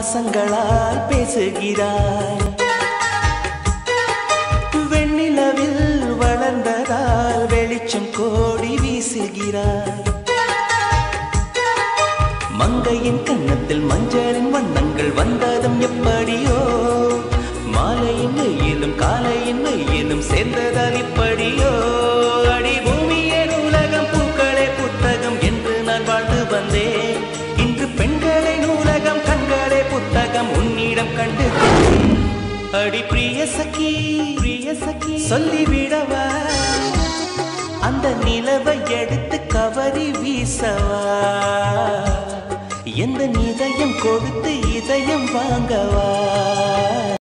மாசங்களால் பேசுகிறாய் வெண்ணிலவில் வளர்ந்ததால் வெளிச்சம் கோடி வீசுகிறாய் மங்கையின் கன்னத்தில் மஞ்சளின் வண்ணங்கள் வந்ததும் எப்படியோ மாலையின் வெயிலும் காலையின் வெயிலும் சேர்ந்ததால் இப்படியோ அடி பூமியே நூலகம் பூக்களே புத்தகம் என்று நான் வாழ்ந்து வந்தேன் இன்று பெண்களே நூலகம் கண்களே புத்தகம் உன்னிடம் கண்டு கொண்டேன். அடி பிரிய சகி பிரிய சகி சொல்லிவிடவா அந்த நிலவை எடுத்து கவரி வீசவா எந்த இதயம் கொடுத்து இதயம் வாங்கவா